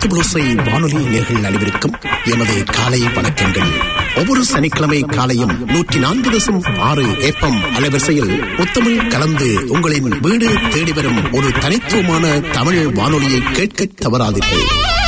முத்தமிழோசை வானொலி நேர்கள் அனைவருக்கும் எமது காலை வணக்கங்கள் ஒவ்வொரு சனிக்கிழமை காலையும் நூற்றி நான்கு தசம் ஆறு ஏப்பம் அலைவரிசையில் முத்தமிழ் கலந்து உங்களின் வீடு தேடி வரும் ஒரு தனித்துவமான தமிழ் வானொலியை கேட்க தவறாதீர்கள்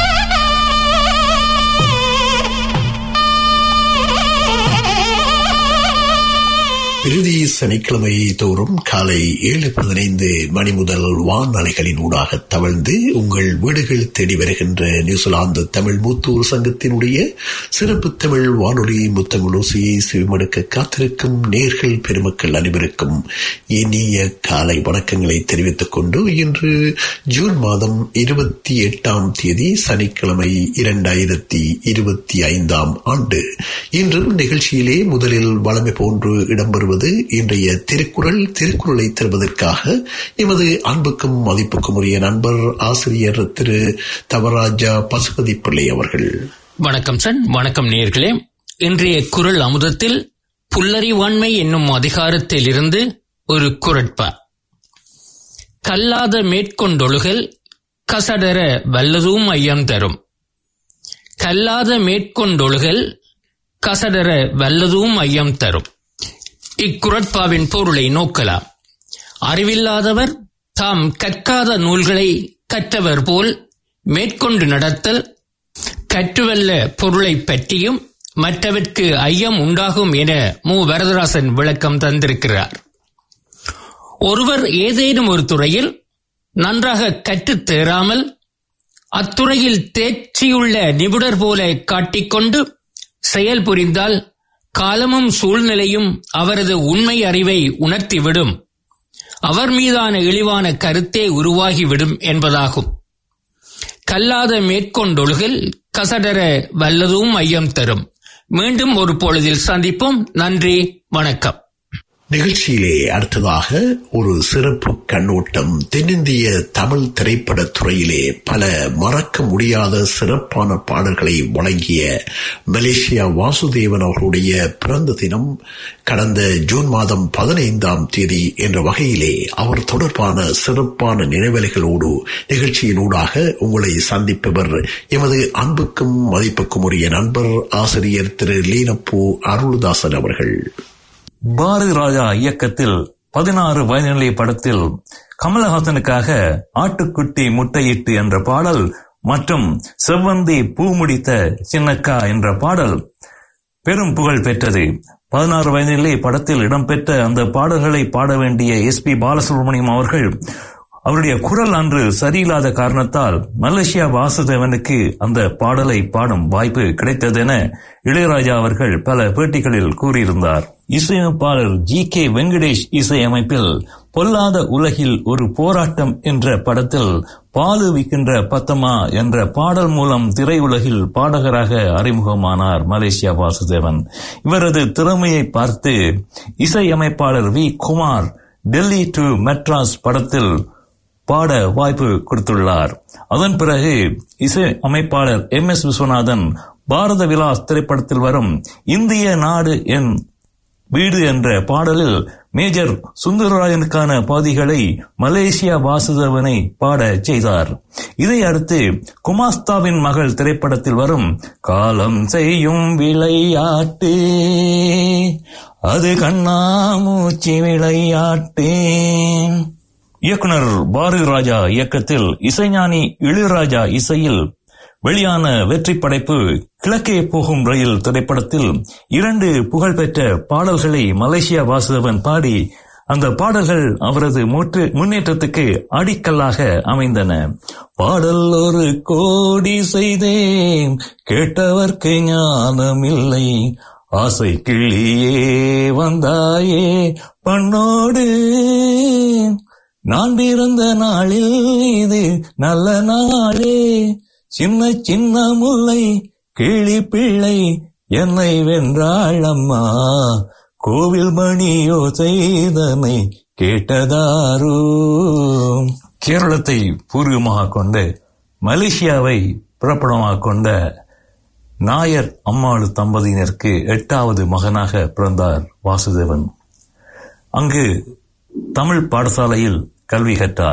இறுதி சனிக்கிழமை தோறும் காலை ஏழு பதினைந்து மணி முதல் வானலைகளின் ஊடாக தவழ்ந்து உங்கள் வீடுகள் தேடி வருகின்ற நியூசிலாந்து தமிழ் மூத்தூர் சங்கத்தினுடைய சிறப்பு தமிழ் வானொலி முத்தமிழ் ஓசையை செவிமடுக்க காத்திருக்கும் நேர்கள் பெருமக்கள் அனைவருக்கும் இனிய காலை வணக்கங்களை தெரிவித்துக் கொண்டு இன்று ஜூன் மாதம் இருபத்தி எட்டாம் தேதி சனிக்கிழமை இரண்டாயிரத்தி இருபத்தி ஐந்தாம் ஆண்டு இன்றும் நிகழ்ச்சியிலே முதலில் வளமை போன்று இடம்பெறுவது வருவது இன்றைய திருக்குறள் திருக்குறளை தருவதற்காக எமது அன்புக்கும் மதிப்புக்கும் உரிய நண்பர் ஆசிரியர் திரு தவராஜா பசுபதி பிள்ளை அவர்கள் வணக்கம் சன் வணக்கம் நேர்களே இன்றைய குரல் அமுதத்தில் புல்லறிவாண்மை என்னும் அதிகாரத்தில் இருந்து ஒரு குரட்பா கல்லாத மேற்கொண்டொழுகல் கசடர வல்லதும் ஐயம் தரும் கல்லாத மேற்கொண்டொழுகல் கசடர வல்லதும் ஐயம் தரும் இக்குரட்பாவின் பொருளை நோக்கலாம் அறிவில்லாதவர் தாம் கற்காத நூல்களை கற்றவர் போல் மேற்கொண்டு நடத்தல் கற்றுவல்ல பொருளை பற்றியும் மற்றவர்க்கு ஐயம் உண்டாகும் என மு வரதராசன் விளக்கம் தந்திருக்கிறார் ஒருவர் ஏதேனும் ஒரு துறையில் நன்றாக கற்றுத் தேராமல் அத்துறையில் தேர்ச்சியுள்ள நிபுணர் போல காட்டிக்கொண்டு செயல் புரிந்தால் காலமும் சூழ்நிலையும் அவரது உண்மை அறிவை உணர்த்திவிடும் அவர் மீதான இழிவான கருத்தே உருவாகிவிடும் என்பதாகும் கல்லாத மேற்கொண்டொழுகில் கசடர வல்லதும் ஐயம் தரும் மீண்டும் ஒரு பொழுதில் சந்திப்போம் நன்றி வணக்கம் நிகழ்ச்சியிலே அடுத்ததாக ஒரு சிறப்பு கண்ணோட்டம் தென்னிந்திய தமிழ் திரைப்பட துறையிலே பல மறக்க முடியாத சிறப்பான பாடல்களை வழங்கிய மலேசியா வாசுதேவன் அவர்களுடைய பிறந்த தினம் கடந்த ஜூன் மாதம் பதினைந்தாம் தேதி என்ற வகையிலே அவர் தொடர்பான சிறப்பான நினைவலைகளோடு நிகழ்ச்சியினூடாக உங்களை சந்திப்பவர் எமது அன்புக்கும் மதிப்புக்கும் உரிய நண்பர் ஆசிரியர் திரு லீனப்பூ அருள்தாசன் அவர்கள் பாரதி ராஜா இயக்கத்தில் பதினாறு வயதிநிலை படத்தில் கமலஹாசனுக்காக ஆட்டுக்குட்டி முட்டையிட்டு என்ற பாடல் மற்றும் செவ்வந்தி பூ முடித்த சின்னக்கா என்ற பாடல் பெரும் புகழ் பெற்றது பதினாறு வயதிலே படத்தில் இடம்பெற்ற அந்த பாடல்களை பாட வேண்டிய எஸ் பி பாலசுப்ரமணியம் அவர்கள் அவருடைய குரல் அன்று சரியில்லாத காரணத்தால் மலேசியா வாசுதேவனுக்கு அந்த பாடலை பாடும் வாய்ப்பு கிடைத்தது என இளையராஜா அவர்கள் பல பேட்டிகளில் கூறியிருந்தார் இசையமைப்பாளர் ஜி கே வெங்கடேஷ் இசையமைப்பில் பொல்லாத உலகில் ஒரு போராட்டம் என்ற படத்தில் பாலு விக்கின்ற பத்தமா என்ற பாடல் மூலம் திரையுலகில் பாடகராக அறிமுகமானார் மலேசியா வாசுதேவன் இவரது திறமையை பார்த்து இசையமைப்பாளர் வி குமார் டெல்லி டு மெட்ராஸ் படத்தில் பாட வாய்ப்பு கொடுத்துள்ளார் அதன் பிறகு இசை அமைப்பாளர் எம் எஸ் விஸ்வநாதன் பாரத விலாஸ் திரைப்படத்தில் வரும் இந்திய நாடு என் வீடு என்ற பாடலில் மேஜர் சுந்தரராஜனுக்கான பாதிகளை மலேசியா வாசுதேவனை பாட செய்தார் இதை அடுத்து குமாஸ்தாவின் மகள் திரைப்படத்தில் வரும் காலம் செய்யும் விளையாட்டு அது கண்ணாமூச்சி விளையாட்டு இயக்குனர் பாரதி ராஜா இயக்கத்தில் இசைஞானி இளையராஜா இசையில் வெளியான வெற்றி படைப்பு கிழக்கே போகும் ரயில் திரைப்படத்தில் இரண்டு புகழ்பெற்ற பாடல்களை மலேசியா வாசுதேவன் பாடி அந்த பாடல்கள் அவரது முன்னேற்றத்துக்கு அடிக்கல்லாக அமைந்தன பாடல் ஒரு கோடி செய்தேன் கேட்டவர்க்கு ஞானமில்லை ஆசை கிள்ளியே வந்தாயே பண்ணோடு நான் பிறந்த நாளில் இது நல்ல நாளே சின்ன சின்ன முல்லை கிளி பிள்ளை என்னை வென்றாள் அம்மா கோவில் மணியோ செய்தனை கேட்டதாரோ கேரளத்தை பூர்வமாக கொண்டு மலேசியாவை புறப்படமாக கொண்ட நாயர் அம்மாளு தம்பதியினருக்கு எட்டாவது மகனாக பிறந்தார் வாசுதேவன் அங்கு தமிழ் பாடசாலையில் கல்வி கற்றார்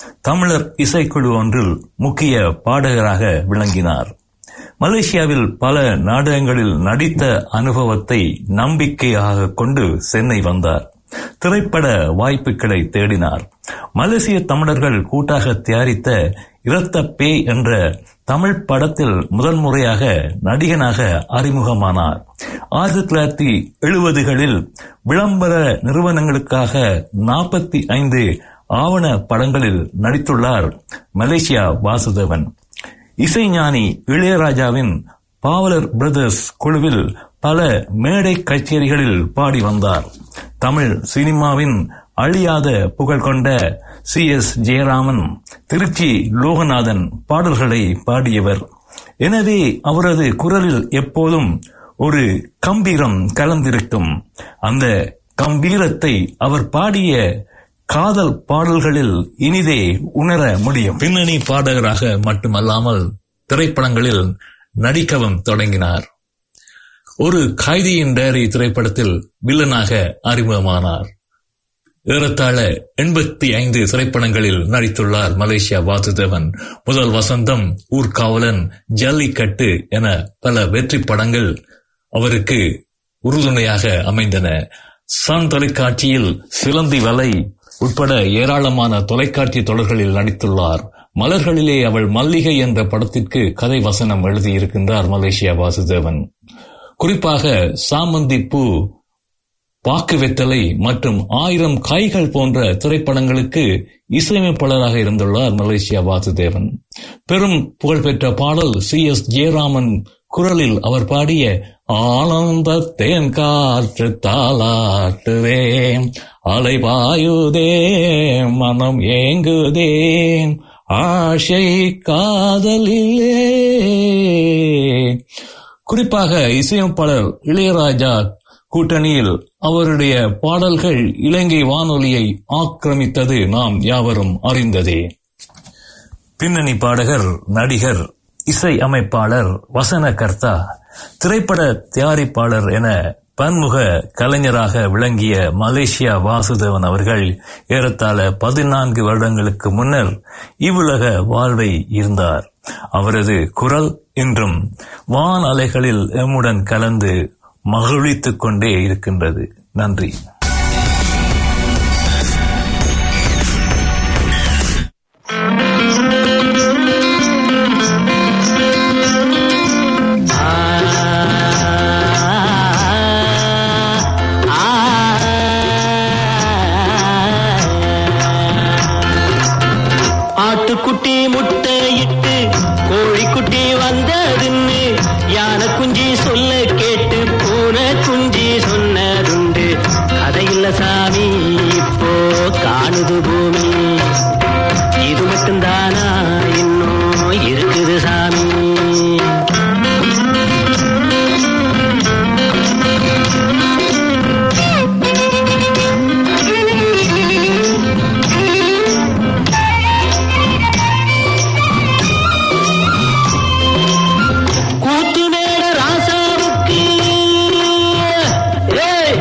தமிழர் இசைக்குழு ஒன்றில் முக்கிய பாடகராக விளங்கினார் மலேசியாவில் பல நாடகங்களில் நடித்த அனுபவத்தை நம்பிக்கையாக கொண்டு சென்னை வந்தார் திரைப்பட வாய்ப்புகளை தேடினார் மலேசிய தமிழர்கள் கூட்டாக தயாரித்த இரத்த பே என்ற தமிழ் படத்தில் முதன்முறையாக நடிகனாக அறிமுகமானார் ஆயிரத்தி தொள்ளாயிரத்தி எழுபதுகளில் விளம்பர நிறுவனங்களுக்காக நாற்பத்தி ஐந்து ஆவண படங்களில் நடித்துள்ளார் மலேசியா வாசுதேவன் இசைஞானி இளையராஜாவின் பாவலர் பிரதர்ஸ் குழுவில் பல மேடை கச்சேரிகளில் பாடி வந்தார் தமிழ் சினிமாவின் அழியாத புகழ் கொண்ட சி எஸ் ஜெயராமன் திருச்சி லோகநாதன் பாடல்களை பாடியவர் எனவே அவரது குரலில் எப்போதும் ஒரு கம்பீரம் கலந்திருக்கும் அந்த கம்பீரத்தை அவர் பாடிய காதல் பாடல்களில் இனிதே உணர முடியும் பின்னணி பாடகராக மட்டுமல்லாமல் திரைப்படங்களில் நடிக்கவும் தொடங்கினார் ஒரு கைதியின் டைரி திரைப்படத்தில் வில்லனாக அறிமுகமானார் ஏறத்தாழ எண்பத்தி ஐந்து திரைப்படங்களில் நடித்துள்ளார் மலேசியா வாசுதேவன் முதல் வசந்தம் ஊர்காவலன் ஜல்லிக்கட்டு என பல வெற்றி படங்கள் அவருக்கு உறுதுணையாக அமைந்தன சன் தொலைக்காட்சியில் சிலந்தி வலை உட்பட ஏராளமான தொலைக்காட்சி தொடர்களில் நடித்துள்ளார் மலர்களிலே அவள் மல்லிகை என்ற படத்திற்கு கதை வசனம் எழுதியிருக்கின்றார் மலேசியா வாசுதேவன் குறிப்பாக சாமந்தி பூ பாக்கு வெத்தலை மற்றும் ஆயிரம் காய்கள் போன்ற திரைப்படங்களுக்கு இசையமைப்பாளராக இருந்துள்ளார் மலேசியா வாசுதேவன் பெரும் புகழ்பெற்ற பாடல் சி எஸ் ஜெயராமன் குரலில் அவர் பாடிய ஆனந்த தேன் காற்று தாளாட்டுதே அலை பாயுதே மனம் ஏங்குதே ஆசை காதலிலே குறிப்பாக இசையமைப்பாளர் இளையராஜா கூட்டணியில் அவருடைய பாடல்கள் இலங்கை வானொலியை ஆக்கிரமித்தது நாம் யாவரும் அறிந்ததே பின்னணி பாடகர் நடிகர் இசை அமைப்பாளர் வசனகர்த்தா திரைப்பட தயாரிப்பாளர் என பன்முக கலைஞராக விளங்கிய மலேசியா வாசுதேவன் அவர்கள் ஏறத்தாழ பதினான்கு வருடங்களுக்கு முன்னர் இவ்வுலக வாழ்வை இருந்தார் அவரது குரல் இன்றும் வான் அலைகளில் எம்முடன் கலந்து மகிழ்வித்துக் கொண்டே இருக்கின்றது நன்றி ஆட்டுக்குட்டி முட்டையிட்டு கோழிக்குட்டி வந்ததுன்னு யானை குஞ்சி சொல்ல கேட்டு பூனை குஞ்சி சொன்னதுண்டு கதையில்ல சாமி இப்போ காணுது பூமி இது மட்டும்தானா இன்னும் இருக்குது சாமி கூத்து மேட ராசாவுக்கு ஏய்,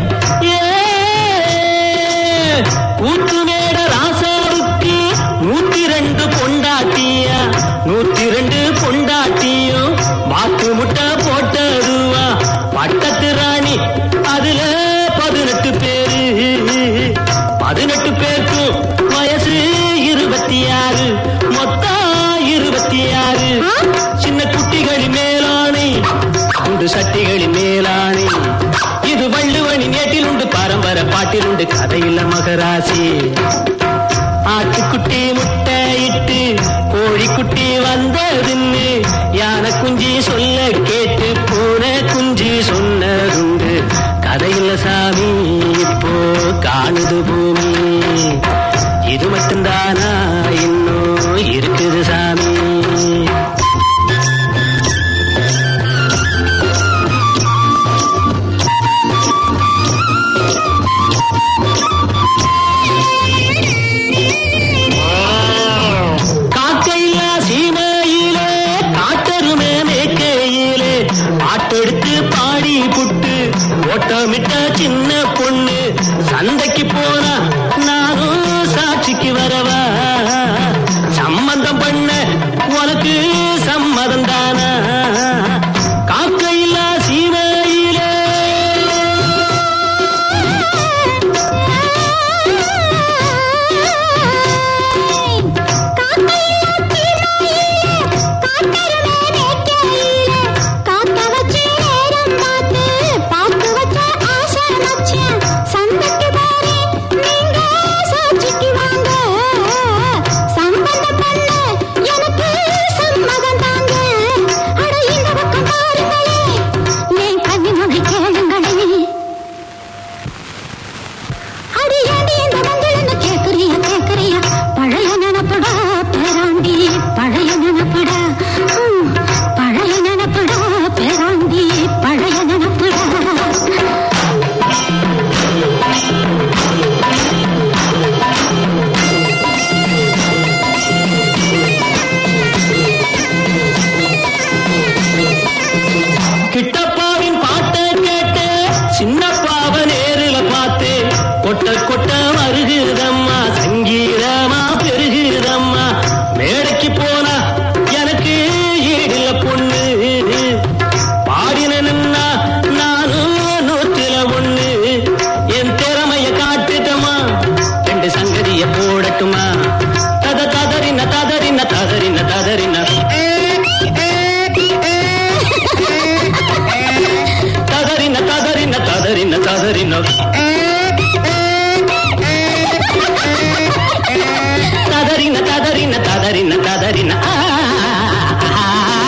ஏய், கூத்து மேட ராசாவுக்கு நூத்தி ரெண்டு பொண்டாட்டியா நூத்தி ரெண்டு பொண்டாட்டியும் வாக்கு முட்டை போட்டதுவா பட்டத்து ராணி அதுல பதினெட்டு பேரு பதினெட்டு பேருக்கும் வயசு இருபத்தி ஆறு மொத்தம் இருபத்தி ஆறு சின்ன குட்டிகளின் மேலாணை உண்டு சட்டிகளின் மேலாணை இது வள்ளுவனின் ஏட்டில் உண்டு பரம்பர பாட்டில் உண்டு கதையில்ல மகராசி ஆட்டுக்குட்டி முட்டையிட்டு கோழிக்குட்டி வந்ததுன்னு யானை குஞ்சி சொல்ல கேட்டு பூனை குஞ்சி சொன்னதுண்டு கதையில்ல சாமி இப்போ காணுது பூமி இது மட்டும்தானா இன்னும் இருக்குது சாமி காக்கையில்லா சீமையிலே காட்டருமே மேக்கையிலே பாட்டெடுத்து பாடி புட்டு ஓட்டமிட்ட சின்ன பொண்ணு சந்தைக்கு போனா நானும் சாட்சிக்கு வரவா கொட்ட கொட்ட வருகுதம்மா சங்கீதமா பெருகுதம்மா மேடைக்கு போனா எனக்கு ஈடில பொண்ணு பாடினா நானும் நூற்றில ஒண்ணு என் திறமைய காட்டுட்டமா ரெண்டு சங்கதிய போடட்டுமா தத ததறின ததறின ததறின ததறின ததறின ததறின ததறின ததறின ததறின ததறின ததறின ததறின ஆ, ஆ,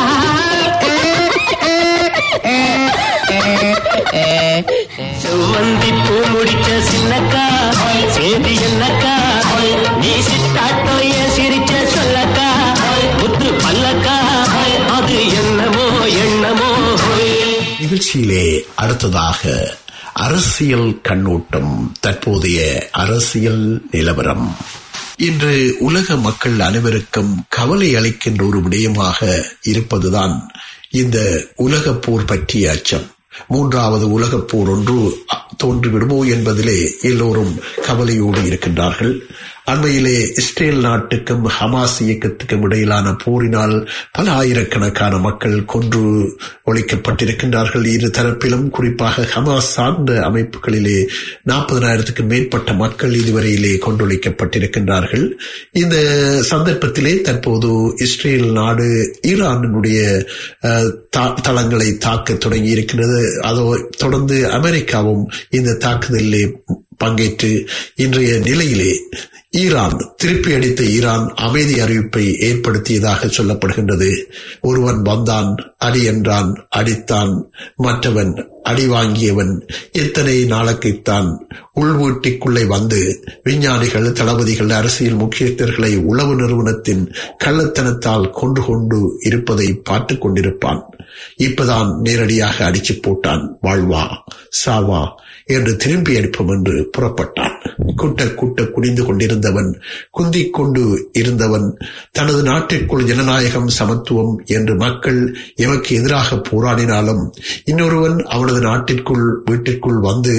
செவ்வந்தி பூ முடிச்ச சின்னக்கா சேதி என்னக்கா நீ சிட்டாட்டோ ஏன் சிரிச்ச சொல்லக்கா முத்து பல்லக்கா அது என்னமோ எண்ணமோ நிகழ்ச்சியிலே அடுத்ததாக அரசியல் கண்ணோட்டம் தற்போதைய அரசியல் நிலவரம் இன்று உலக மக்கள் அனைவருக்கும் கவலை அளிக்கின்ற ஒரு விடயமாக இருப்பதுதான் இந்த உலகப் போர் பற்றிய அச்சம் மூன்றாவது உலகப் போர் ஒன்று தோன்றிவிடுமோ என்பதிலே எல்லோரும் கவலையோடு இருக்கின்றார்கள் அண்மையிலே இஸ்ரேல் நாட்டுக்கும் ஹமாஸ் இயக்கத்துக்கும் இடையிலான போரினால் பல ஆயிரக்கணக்கான மக்கள் கொன்று ஒழிக்கப்பட்டிருக்கின்றார்கள் இரு தரப்பிலும் குறிப்பாக ஹமாஸ் சார்ந்த அமைப்புகளிலே நாற்பதனாயிரத்துக்கும் மேற்பட்ட மக்கள் இதுவரையிலே கொன்றொழிக்கப்பட்டிருக்கின்றார்கள் இந்த சந்தர்ப்பத்திலே தற்போது இஸ்ரேல் நாடு ஈரானினுடைய அஹ், தா- தளங்களை தாக்க தொடங்கி இருக்கின்றது அதோ தொடர்ந்து அமெரிக்காவும் இந்த தாக்குதலிலே பங்கேற்று இன்றைய நிலையிலே ஈரான் திருப்பி அடித்த ஈரான் அமைதி அறிவிப்பை ஏற்படுத்தியதாக சொல்லப்படுகின்றது ஒருவன் வந்தான் அடி என்றான் அடித்தான் மற்றவன் அடி வாங்கியவன் எத்தனை நாளைக்குத்தான் உள்வீட்டிற்குள்ளே வந்து விஞ்ஞானிகள் தளபதிகள் அரசியல் முக்கியஸ்தர்களை உளவு நிறுவனத்தின் கள்ளத்தனத்தால் கொண்டு கொண்டு இருப்பதை பார்த்துக் கொண்டிருப்பான் இப்பதான் நேரடியாக அடிச்சு போட்டான் வாழ்வா சாவா என்று திரும்பி அடிப்போம் என்று புறப்பட்டான் குட்ட குட்ட குனிந்து கொண்டிருந்தவன் குந்திக் கொண்டு இருந்தவன் தனது நாட்டிற்குள் ஜனநாயகம் சமத்துவம் என்று மக்கள் எமக்கு எதிராக போராடினாலும் இன்னொருவன் அவனது நாட்டிற்குள் வீட்டிற்குள் வந்து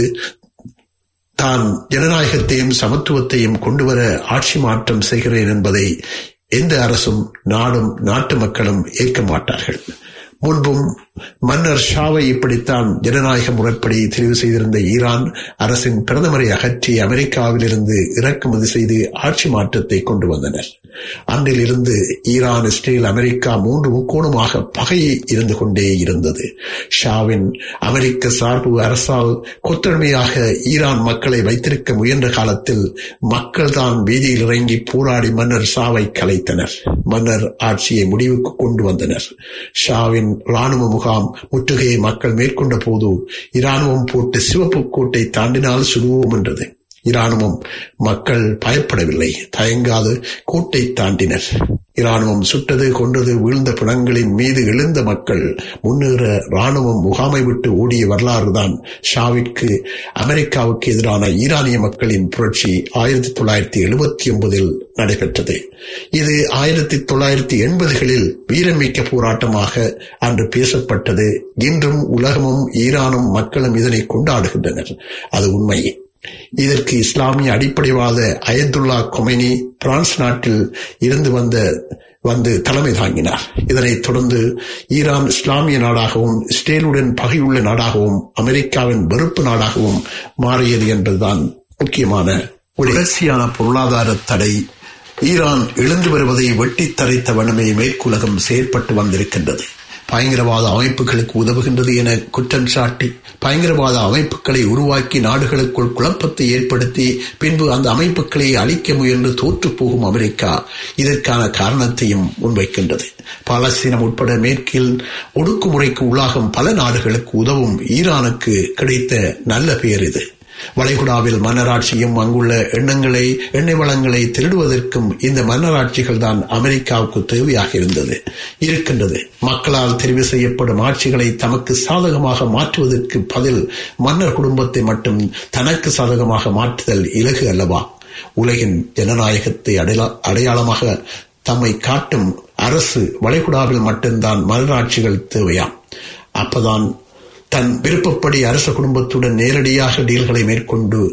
தான் ஜனநாயகத்தையும் சமத்துவத்தையும் கொண்டுவர ஆட்சி மாற்றம் செய்கிறேன் என்பதை எந்த அரசும் நாடும் நாட்டு மக்களும் ஏற்க மாட்டார்கள் முன்பும் மன்னர் ஷாவை இப்படித்தான் ஜனநாயக முறைப்படி தெரிவு செய்திருந்த ஈரான் அரசின் பிரதமரை அகற்றி அமெரிக்காவிலிருந்து இறக்குமதி செய்து ஆட்சி மாற்றத்தை கொண்டு வந்தனர் அன்றில் இருந்து ஈரான் இஸ்ரேல் அமெரிக்கா மூன்று முக்கோணமாக பகையை இருந்து கொண்டே இருந்தது ஷாவின் அமெரிக்க சார்பு அரசால் கொத்தொழுமையாக ஈரான் மக்களை வைத்திருக்க முயன்ற காலத்தில் மக்கள்தான் வீதியில் இறங்கி போராடி மன்னர் ஷாவை கலைத்தனர் மன்னர் ஆட்சியை முடிவுக்கு கொண்டு வந்தனர் ஷாவின் ராணுவ முகாம் முற்றுகையை மக்கள் மேற்கொண்ட போது இராணுவம் போட்டு சிவப்பு கோட்டை தாண்டினால் சுடுவோம் என்றது இராணுவம் மக்கள் பயப்படவில்லை தயங்காது கோட்டை தாண்டினர் இராணுவம் சுட்டது கொண்டது வீழ்ந்த பிணங்களின் மீது எழுந்த மக்கள் முன்னேற ராணுவம் முகாமை விட்டு ஓடிய வரலாறுதான் ஷாவிற்கு அமெரிக்காவுக்கு எதிரான ஈரானிய மக்களின் புரட்சி ஆயிரத்தி தொள்ளாயிரத்தி எழுபத்தி ஒன்பதில் நடைபெற்றது இது ஆயிரத்தி தொள்ளாயிரத்தி எண்பதுகளில் வீரமிக்க போராட்டமாக அன்று பேசப்பட்டது இன்றும் உலகமும் ஈரானும் மக்களும் இதனை கொண்டாடுகின்றனர் அது உண்மை இதற்கு இஸ்லாமிய அடிப்படைவாத அயதுல்லா கொமைனி பிரான்ஸ் நாட்டில் இருந்து வந்த வந்து தலைமை தாங்கினார் இதனைத் தொடர்ந்து ஈரான் இஸ்லாமிய நாடாகவும் இஸ்ரேலுடன் பகையுள்ள நாடாகவும் அமெரிக்காவின் வெறுப்பு நாடாகவும் மாறியது என்பதுதான் முக்கியமான தொடர்ச்சியான பொருளாதார தடை ஈரான் எழுந்து வருவதை வெட்டித் தரைத்த வண்ணமே மேற்குலகம் செயற்பட்டு வந்திருக்கின்றது பயங்கரவாத அமைப்புகளுக்கு உதவுகின்றது என குற்றம் சாட்டி பயங்கரவாத அமைப்புகளை உருவாக்கி நாடுகளுக்குள் குழப்பத்தை ஏற்படுத்தி பின்பு அந்த அமைப்புகளை அழிக்க முயன்று தோற்று போகும் அமெரிக்கா இதற்கான காரணத்தையும் முன்வைக்கின்றது பாலஸ்தீனம் உட்பட மேற்கில் ஒடுக்குமுறைக்கு உள்ளாகும் பல நாடுகளுக்கு உதவும் ஈரானுக்கு கிடைத்த நல்ல பெயர் இது வளைகுடாவில் மன்னராட்சியும் அங்குள்ள எண்ணங்களை எண்ணெய் வளங்களை திருடுவதற்கும் இந்த மன்னராட்சிகள் தான் அமெரிக்காவுக்கு தேவையாக இருந்தது இருக்கின்றது மக்களால் தெரிவு செய்யப்படும் ஆட்சிகளை தமக்கு சாதகமாக மாற்றுவதற்கு பதில் மன்னர் குடும்பத்தை மட்டும் தனக்கு சாதகமாக மாற்றுதல் இலகு அல்லவா உலகின் ஜனநாயகத்தை அடையா- அடையாளமாக தம்மை காட்டும் அரசு வளைகுடாவில் மட்டும்தான் மன்னராட்சிகள் தேவையாம் அப்பதான் தன் விருப்பப்படி அரச குடும்பத்துடன் நேரடியாக டீல்களை மேற்கொண்டு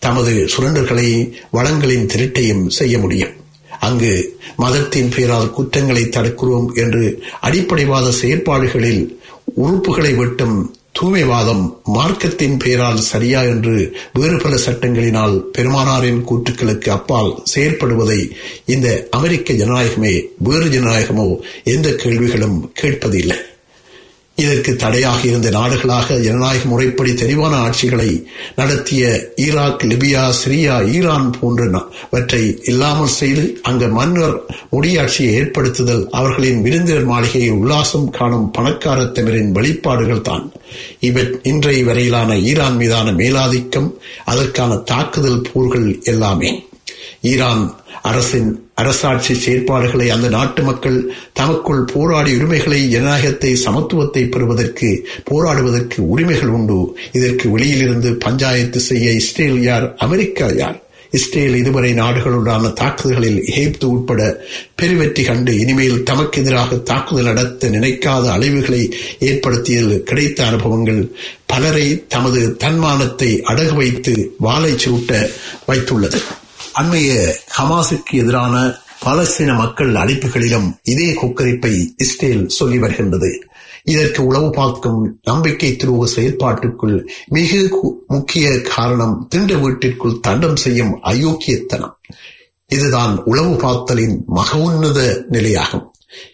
தமது சுரண்டல்களை வளங்களின் திருட்டையும் செய்ய முடியும் அங்கு மதத்தின் பெயரால் குற்றங்களை தடுக்கிறோம் என்று அடிப்படைவாத செயற்பாடுகளில் உறுப்புகளை வெட்டும் தூய்மைவாதம் மார்க்கத்தின் பெயரால் சரியா என்று வேறு பல சட்டங்களினால் பெருமானாரின் கூற்றுக்களுக்கு அப்பால் செயற்படுவதை இந்த அமெரிக்க ஜனநாயகமே வேறு ஜனநாயகமோ எந்த கேள்விகளும் கேட்பதில்லை இதற்கு தடையாக இருந்த நாடுகளாக ஜனநாயக முறைப்படி தெளிவான ஆட்சிகளை நடத்திய ஈராக் லிபியா சிரியா ஈரான் போன்றவற்றை இல்லாமல் செய்து அங்கு மன்னர் முடியாட்சியை ஏற்படுத்துதல் அவர்களின் விருந்தினர் மாளிகையை உல்லாசம் காணும் பணக்காரத்தவரின் வெளிப்பாடுகள் தான் இவன் இன்றைய வரையிலான ஈரான் மீதான மேலாதிக்கம் அதற்கான தாக்குதல் போர்கள் எல்லாமே ஈரான் அரசின் அரசாட்சி செயற்பாடுகளை அந்த நாட்டு மக்கள் தமக்குள் போராடி உரிமைகளை ஜனநாயகத்தை சமத்துவத்தை பெறுவதற்கு போராடுவதற்கு உரிமைகள் உண்டு இதற்கு வெளியிலிருந்து பஞ்சாயத்து செய்ய இஸ்ரேல் யார் அமெரிக்கா யார் இஸ்ரேல் இதுவரை நாடுகளுடான தாக்குதல்களில் எகிப்து உட்பட பெருவெற்றி கண்டு இனிமேல் தமக்கு எதிராக தாக்குதல் நடத்த நினைக்காத அழிவுகளை ஏற்படுத்தியதில் கிடைத்த அனுபவங்கள் பலரை தமது தன்மானத்தை அடகு வைத்து வாளை சுருட்ட வைத்துள்ளது அண்மைய ஹமாஸுக்கு எதிரான பாலஸ்தீன மக்கள் அழைப்புகளிலும் இதே கொக்கரிப்பை இஸ்ரேல் சொல்லி வருகின்றது இதற்கு உளவு பார்க்கும் நம்பிக்கை துருவ செயல்பாட்டுக்குள் மிக முக்கிய காரணம் திண்ட வீட்டிற்குள் தண்டம் செய்யும் அயோக்கியத்தனம் இதுதான் உளவு பார்த்தலின் மக உன்னத நிலையாகும்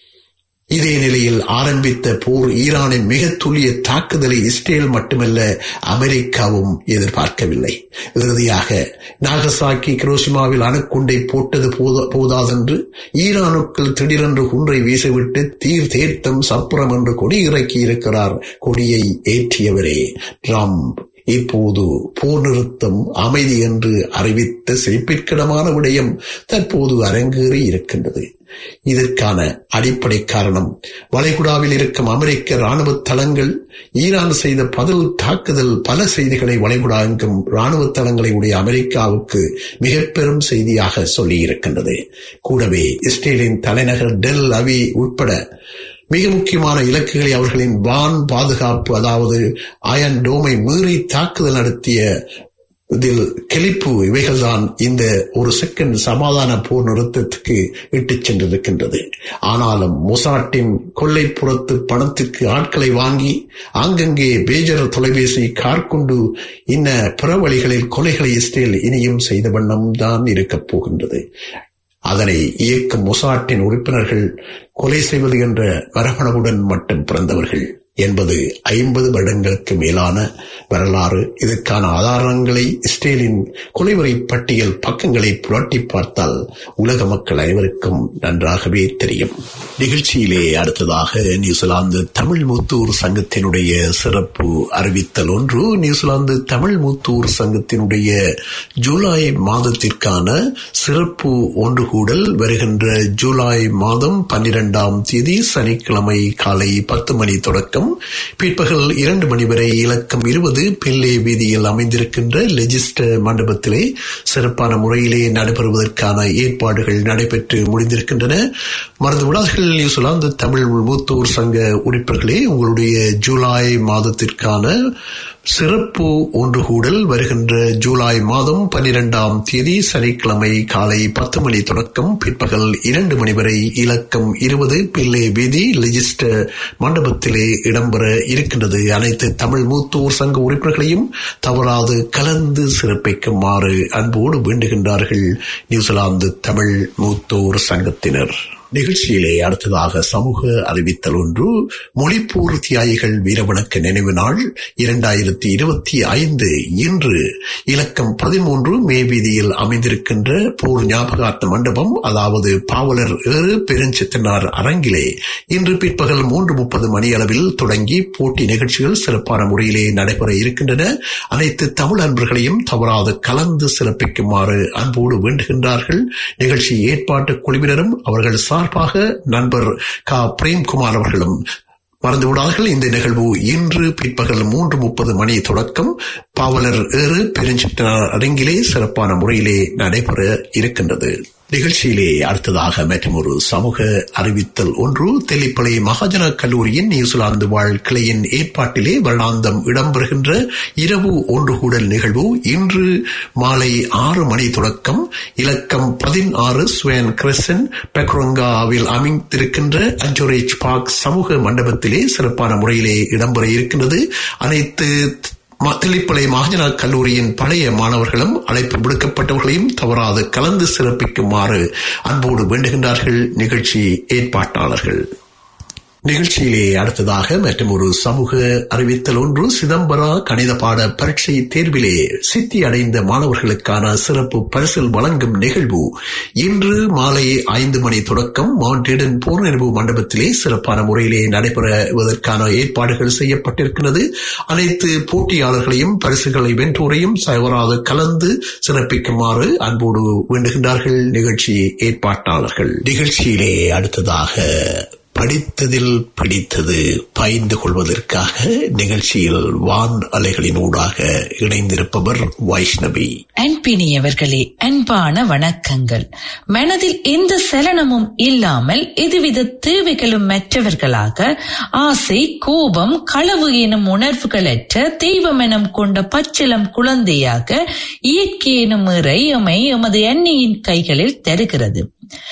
இதே நிலையில் ஆரம்பித்த போர் ஈரானின் மிக துல்லிய தாக்குதலை இஸ்ரேல் மட்டுமல்ல அமெரிக்காவும் எதிர்பார்க்கவில்லை இறுதியாக நாகசாக்கி கிரோசிமாவில் அணுக்குண்டை போட்டது போதாதென்று ஈரானுக்குள் திடீரென்று குன்றை வீசிவிட்டு தீர் தேர்த்தம் சப்புரம் என்று கொடி இறக்கி இருக்கிறார் கொடியை ஏற்றியவரே ட்ரம்ப் இப்போது போர் நிறுத்தம் அமைதி என்று அறிவித்த சிரிப்பிற்கிடமான விடயம் தற்போது அரங்கேறி இருக்கின்றது இதற்கான அடிப்படை காரணம் வளைகுடாவில் இருக்கும் அமெரிக்க ராணுவ தளங்கள் ஈரான் செய்த பதில் தாக்குதல் பல செய்திகளை வளைகுடா எங்கும் ராணுவ தளங்களை உடைய அமெரிக்காவுக்கு மிக பெரும் செய்தியாக சொல்லியிருக்கின்றது கூடவே இஸ்ரேலின் தலைநகர் டெல் அவி உட்பட மிக முக்கியமான இலக்குகளை அவர்களின் வான் பாதுகாப்பு அதாவது அயன் டோமை மீறி தாக்குதல் நடத்திய இதில் கிளிப்பு இவைகள்தான் இந்த ஒரு செகண்ட் சமாதான போர் நிறுத்தத்துக்கு இட்டுச் சென்றிருக்கின்றது ஆனாலும் மொசாட்டின் கொள்ளைப்புறத்து பணத்திற்கு ஆட்களை வாங்கி ஆங்கங்கே பேஜர் தொலைபேசி கார் கொண்டு இன்ன பிற வழிகளில் கொலைகளை இஸ்ரேல் இனியும் செய்த வண்ணம் தான் இருக்கப் போகின்றது அதனை இயக்கும் மொசாட்டின் உறுப்பினர்கள் கொலை செய்வது என்ற மரபணுவுடன் மட்டும் பிறந்தவர்கள் என்பது ஐம்பது வருடங்களுக்கு மேலான வரலாறு இதற்கான ஆதாரங்களை இஸ்ரேலின் கொலைவரை பட்டியல் பக்கங்களை புரட்டி பார்த்தால் உலக மக்கள் அனைவருக்கும் நன்றாகவே தெரியும் நிகழ்ச்சியிலே அடுத்ததாக நியூசிலாந்து தமிழ் முத்தூர் சங்கத்தினுடைய சிறப்பு அறிவித்தல் ஒன்று நியூசிலாந்து தமிழ் முத்தூர் சங்கத்தினுடைய ஜூலை மாதத்திற்கான சிறப்பு ஒன்று கூடல் வருகின்ற ஜூலை மாதம் பன்னிரெண்டாம் தேதி சனிக்கிழமை காலை பத்து மணி தொடக்கம் பிற்பகல் இரண்டு மணி வரை இலக்கம் இருபது பில்லே வீதியில் அமைந்திருக்கின்ற லெஜிஸ்டர் மண்டபத்திலே சிறப்பான முறையிலே நடைபெறுவதற்கான ஏற்பாடுகள் நடைபெற்று முடிந்திருக்கின்றன மறந்து விடாதீர்கள் நியூசிலாந்து தமிழ் மூத்தோர் சங்க உறுப்பினர்களே உங்களுடைய ஜூலை மாதத்திற்கான சிறப்பு ஒன்று கூடல் வருகின்ற ஜூலை மாதம் பனிரெண்டாம் தேதி சனிக்கிழமை காலை பத்து மணி தொடக்கம் பிற்பகல் இரண்டு மணி வரை இலக்கம் இருபது பிள்ளை வீதி லெஜிஸ்டர் மண்டபத்திலே இடம்பெற இருக்கின்றது அனைத்து தமிழ் மூத்தோர் சங்க உறுப்பினர்களையும் தவறாது கலந்து சிறப்பிக்குமாறு அன்போடு வேண்டுகின்றார்கள் நியூசிலாந்து தமிழ் மூத்தோர் சங்கத்தினர் நிகழ்ச்சியிலே அடுத்ததாக சமூக அறிவித்தல் ஒன்று மொழிப்போர் தியாகிகள் வீரவணக்க நினைவு நாள் இரண்டாயிரத்தி இருபத்தி ஐந்து இன்று இலக்கம் பதிமூன்று மே வீதியில் அமைந்திருக்கின்ற போர் ஞாபகார்த்த மண்டபம் அதாவது பாவலர் ஏறு பெருஞ்சித்தனார் அரங்கிலே இன்று பிற்பகல் மூன்று முப்பது மணி அளவில் தொடங்கி போட்டி நிகழ்ச்சிகள் சிறப்பான முறையிலே நடைபெற இருக்கின்றன அனைத்து தமிழ் அன்பர்களையும் தவறாது கலந்து சிறப்பிக்குமாறு அன்போடு வேண்டுகின்றார்கள் நிகழ்ச்சி ஏற்பாட்டு குழுவினரும் அவர்கள் சார்பாக நண்பர் க பிரேம்குமார் அவர்களும் மறந்துவிடார்கள் இந்த நிகழ்வு இன்று பிற்பகல் மூன்று முப்பது மணி தொடக்கம் பாவலர் ஏறு பெருஞ்சிட்டனார் அரங்கிலே சிறப்பான முறையிலே நடைபெற இருக்கின்றது நிகழ்ச்சியிலே அடுத்ததாக மற்றும் ஒரு சமூக அறிவித்தல் ஒன்று தெல்லிப்பளை மகாஜன கல்லூரியின் நியூசிலாந்து வாழ் கிளையின் ஏற்பாட்டிலே வருடாந்தம் இடம்பெறுகின்ற இரவு ஒன்று கூடல் நிகழ்வு இன்று மாலை ஆறு மணி தொடக்கம் இலக்கம் பதினாறு ஸ்வேன் கிரசன் பெக்ரோங்காவில் அமைந்திருக்கின்ற அஞ்சோரேஜ் பார்க் சமூக மண்டபத்திலே சிறப்பான முறையிலே இடம்பெற இருக்கின்றது அனைத்து தெளிப்பளை மகாஜனா கல்லூரியின் பழைய மாணவர்களும் அழைப்பு விடுக்கப்பட்டவர்களையும் தவறாது கலந்து சிறப்பிக்குமாறு அன்போடு வேண்டுகின்றார்கள் நிகழ்ச்சி ஏற்பாட்டாளர்கள் நிகழ்ச்சியிலே அடுத்ததாக மற்றும் ஒரு சமூக அறிவித்தல் ஒன்று சிதம்பரா கணித பாட பரீட்சை தேர்விலே சித்தி அடைந்த மாணவர்களுக்கான சிறப்பு பரிசில் வழங்கும் நிகழ்வு இன்று மாலை ஐந்து மணி தொடக்கம் மவுண்ட் ஈடன் போர்நினைவு மண்டபத்திலே சிறப்பான முறையிலே நடைபெறுவதற்கான ஏற்பாடுகள் செய்யப்பட்டிருக்கிறது அனைத்து போட்டியாளர்களையும் பரிசுகளை வென்றோரையும் சவராது கலந்து சிறப்பிக்குமாறு அன்போடு வேண்டுகின்றார்கள் நிகழ்ச்சி ஏற்பாட்டாளர்கள் நிகழ்ச்சியிலே அடுத்ததாக படித்ததில் பிடித்தது பயந்து கொள்வதற்காக நிகழ்ச்சியில் வான் அலைகளின் ஊடாக இணைந்திருப்பவர் வைஷ்ணவி அன்பினியவர்களே அன்பான வணக்கங்கள் மனதில் எந்த சலனமும் இல்லாமல் எதுவித தேவைகளும் மற்றவர்களாக ஆசை கோபம் களவு எனும் உணர்வுகளற்ற தெய்வம் எனும் கொண்ட பச்சிலம் குழந்தையாக இயற்கை எனும் இறை எமை எமது அன்னையின் கைகளில் தருகிறது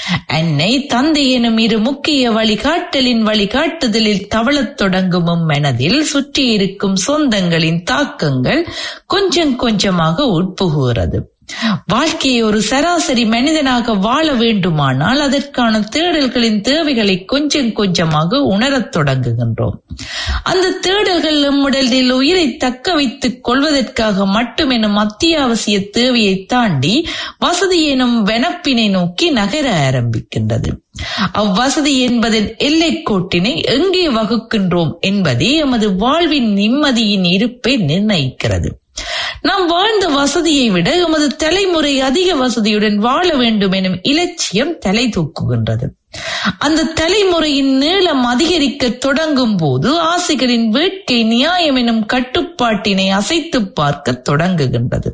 அன்னை தந்தை எனும் இரு முக்கிய வழிகாட்டலின் வழிகாட்டுதலில் தவளத் தொடங்கும் மனதில் சுற்றியிருக்கும் சொந்தங்களின் தாக்கங்கள் கொஞ்சம் கொஞ்சமாக உட்புகுகிறது வாழ்க்கையை ஒரு சராசரி மனிதனாக வாழ வேண்டுமானால் அதற்கான தேடல்களின் தேவைகளை கொஞ்சம் கொஞ்சமாக உணரத் தொடங்குகின்றோம் அந்த தேடல்கள் நம்முடலில் உயிரை தக்க வைத்துக் கொள்வதற்காக மட்டுமெனும் அத்தியாவசிய தேவையை தாண்டி வசதி எனும் வெனப்பினை நோக்கி நகர ஆரம்பிக்கின்றது அவ்வசதி என்பதன் எல்லைக்கோட்டினை எங்கே வகுக்கின்றோம் என்பதே எமது வாழ்வின் நிம்மதியின் இருப்பை நிர்ணயிக்கிறது நாம் வாழ்ந்த வசதியை விட எமது தலைமுறை அதிக வசதியுடன் வாழ வேண்டும் எனும் இலட்சியம் தலை தூக்குகின்றது அந்த தலைமுறையின் நீளம் அதிகரிக்க தொடங்கும் போது ஆசைகளின் வேட்கை நியாயம் எனும் கட்டுப்பாட்டினை அசைத்து பார்க்க தொடங்குகின்றது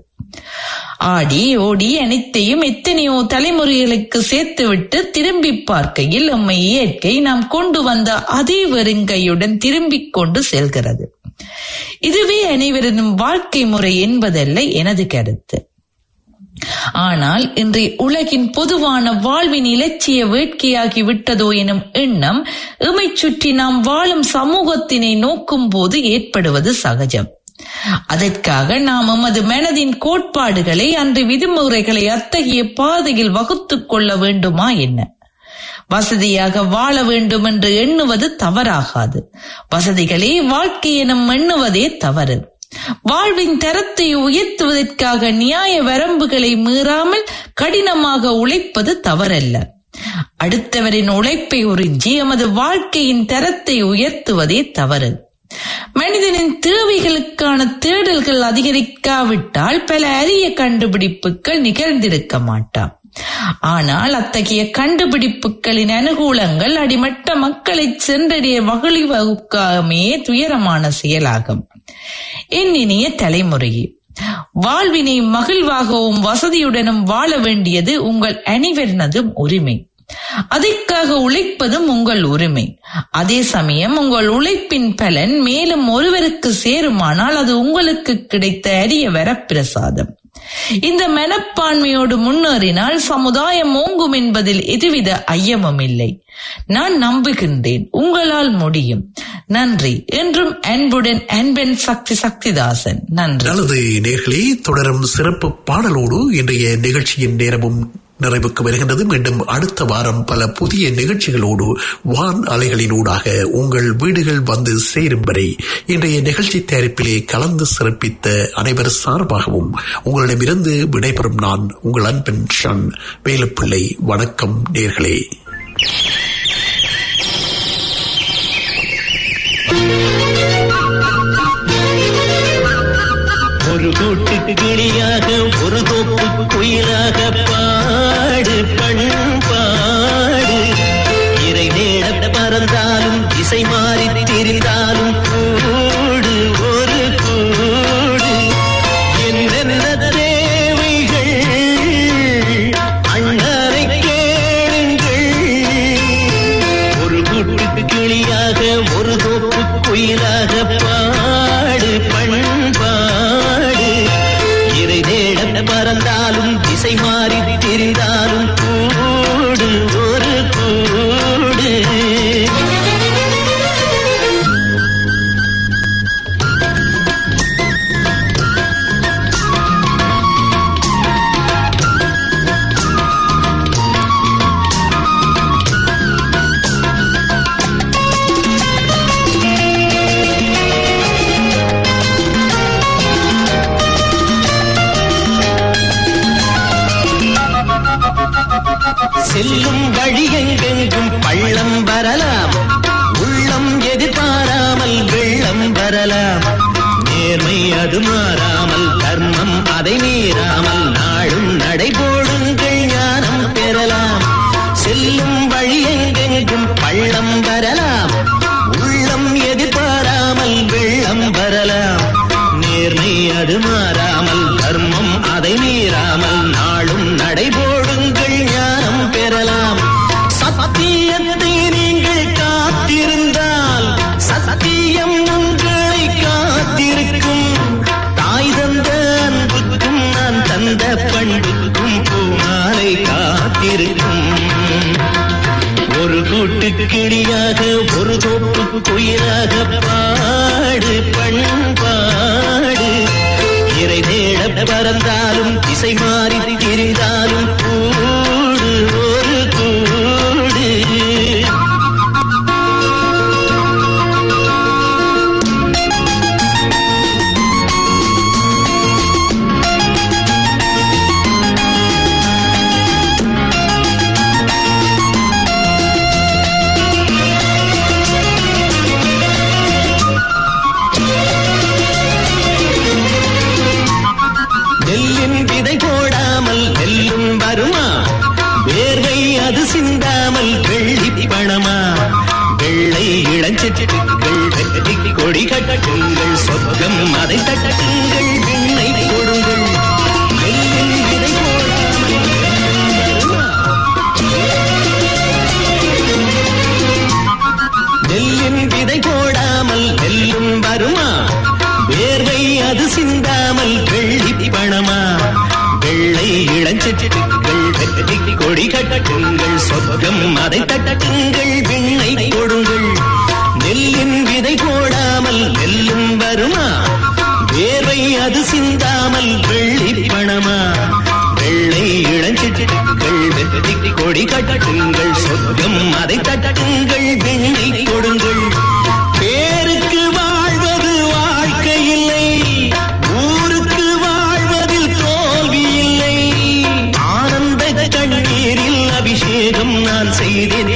ஆடி ஓடி அனைத்தையும் எத்தனையோ தலைமுறைகளுக்கு சேர்த்துவிட்டு திரும்பி பார்க்கையில் நம்மை இயற்கை நாம் கொண்டு வந்த அதே வெறுங்கையுடன் திரும்பிக் கொண்டு செல்கிறது இதுவே அனைவரின் வாழ்க்கை முறை என்பதல்ல எனது கருத்து ஆனால் இன்றைய உலகின் பொதுவான வாழ்வின் இலட்சிய வேட்கையாகி விட்டதோ எனும் எண்ணம் எமை சுற்றி நாம் வாழும் சமூகத்தினை நோக்கும் போது ஏற்படுவது சகஜம் அதற்காக நாம் எமது மனதின் கோட்பாடுகளை அன்று விதிமுறைகளை அத்தகைய பாதையில் வகுத்துக் கொள்ள வேண்டுமா என்ன வசதியாக வாழ வேண்டும் என்று எண்ணுவது தவறாகாது வசதிகளே வாழ்க்கை எனும் எண்ணுவதே தவறு வாழ்வின் தரத்தை உயர்த்துவதற்காக நியாய வரம்புகளை மீறாமல் கடினமாக உழைப்பது தவறல்ல அடுத்தவரின் உழைப்பை உறிஞ்சி எமது வாழ்க்கையின் தரத்தை உயர்த்துவதே தவறு மனிதனின் தேவைகளுக்கான தேடல்கள் அதிகரிக்காவிட்டால் பல அரிய கண்டுபிடிப்புகள் நிகழ்ந்திருக்க மாட்டான் ஆனால் அத்தகைய கண்டுபிடிப்புகளின் அனுகூலங்கள் அடிமட்ட மக்களை சென்றடைய வகுழிவகுக்காமே துயரமான செயலாகும் என் இனிய தலைமுறையே வாழ்வினை மகிழ்வாகவும் வசதியுடனும் வாழ வேண்டியது உங்கள் அனைவரினதும் உரிமை அதற்காக உழைப்பதும் உங்கள் உரிமை அதே சமயம் உங்கள் உழைப்பின் பலன் மேலும் ஒருவருக்கு சேருமானால் அது உங்களுக்கு கிடைத்த அரிய வரப்பிரசாதம் இந்த மனப்பான்மையோடு முன்னேறினால் சமுதாயம் ஓங்கும் என்பதில் எதுவித ஐயமும் இல்லை நான் நம்புகின்றேன் உங்களால் முடியும் நன்றி என்றும் அன்புடன் அன்பன் சக்தி சக்திதாசன் நன்றி நல்லது நேர்களே தொடரும் சிறப்பு பாடலோடு இன்றைய நிகழ்ச்சியின் நேரமும் நிறைவுக்கு வருகின்றது மீண்டும் அடுத்த வாரம் பல புதிய நிகழ்ச்சிகளோடு வான் அலைகளினூடாக உங்கள் வீடுகள் வந்து சேரும் வரை இன்றைய நிகழ்ச்சி தயாரிப்பிலே கலந்து சிறப்பித்த அனைவர் சார்பாகவும் உங்களிடமிருந்து விடைபெறும் நான் உங்கள் அன்பன் ஷன் வேலுப்பிள்ளை வணக்கம் நேர்களே ஒரு கூட்டு கிளியாக ஒரு தோப்பு குயிலாக பாடு பண் பாடு இறை நேட பறந்தாலும் திசை மாறி திரிந்தாலும் கூடு ஒரு கூடு என்னென்ன தேவைகள் அண்ணரை பறந்தாலும் திசை மாறி திரிந்தாலும் கூடு ஒரு கூடு செல்லும் வழி எங்கெங்கும் பள்ளம் வரலாம் உள்ளம் எதிர்பாராமல் வெள்ளம் வரலாம் நேர்மை அது மாறாமல் தர்மம் அதை மீறாமல் நாளும் நடைபோடுங்கள் ஞானம் பெறலாம் செல்லும் வழி எங்கெங்கும் பள்ளம் வரலாம் உள்ளம் எதிர்பாராமல் வெள்ளம் வரலாம் நேர்மை அது மாறாமல் தர்மம் அதை மீறாமல் நாளும் நடைபோடுங்கள் ஞானம் பெறலாம் சத்தியத்தை நீங்கள் காத்திருந்தால் சத்தியம் உங்களை காத்திருக்கும் தாய் தந்த அன்புக்கும் நான் தந்த பண்புக்கும் பூமாலை காத்திருக்கும் ஒரு கூட்டு கிளியாக ஒரு தோப்பு குயிலாக பாடு பண்பாடு இறை தேட பறந்தாலும் திசை மாறி திரிந்தாலும் கூடு ஒரு கூடு நெல்லின் விதை போடாமல் நெல்லும் வருமா வேர்வை அது சிந்தாமல் வெள்ளி பணமா வெள்ளை இளஞ்செட்டுக்கள் வெற்றி கொடி கட்டுங்கள் சொர்க்கம் அதை தட்டுங்கள் விண்ணை கொடுங்கள் நெல்லின் விதை போடாமல் நெல்லும் வருமா? நெல்லின் விதை போடாமல் நெல்லும் வருமா வேர்வை அது சிந்தாமல் வெள்ளி பணமா வெள்ளை இளஞ்செட்டுக்கள் வெற்றி கொடி கட்டுங்கள் சொர்க்கம் அதை தட்டுங்கள் விண்ணை கொடுங்கள் நெல்லின் விதை போடாமல் நெல்லும் வருமா வேர்வை அது சிந்தாமல் வெள்ளி பணமா வெள்ளை இளஞ்சிட்டுக்கள் வெற்றி கொடி கட்டுங்கள் சொர்க்கம் அதை தட்டுங்கள் விண்ணை கொடுங்கள் பேருக்கு வாழ்வது வாழ்க்கை இல்லை ஊருக்கு வாழ்வதில் தோல்வி இல்லை ஆனந்த கண்ணீரில் அபிஷேகம் நான் செய்தேன்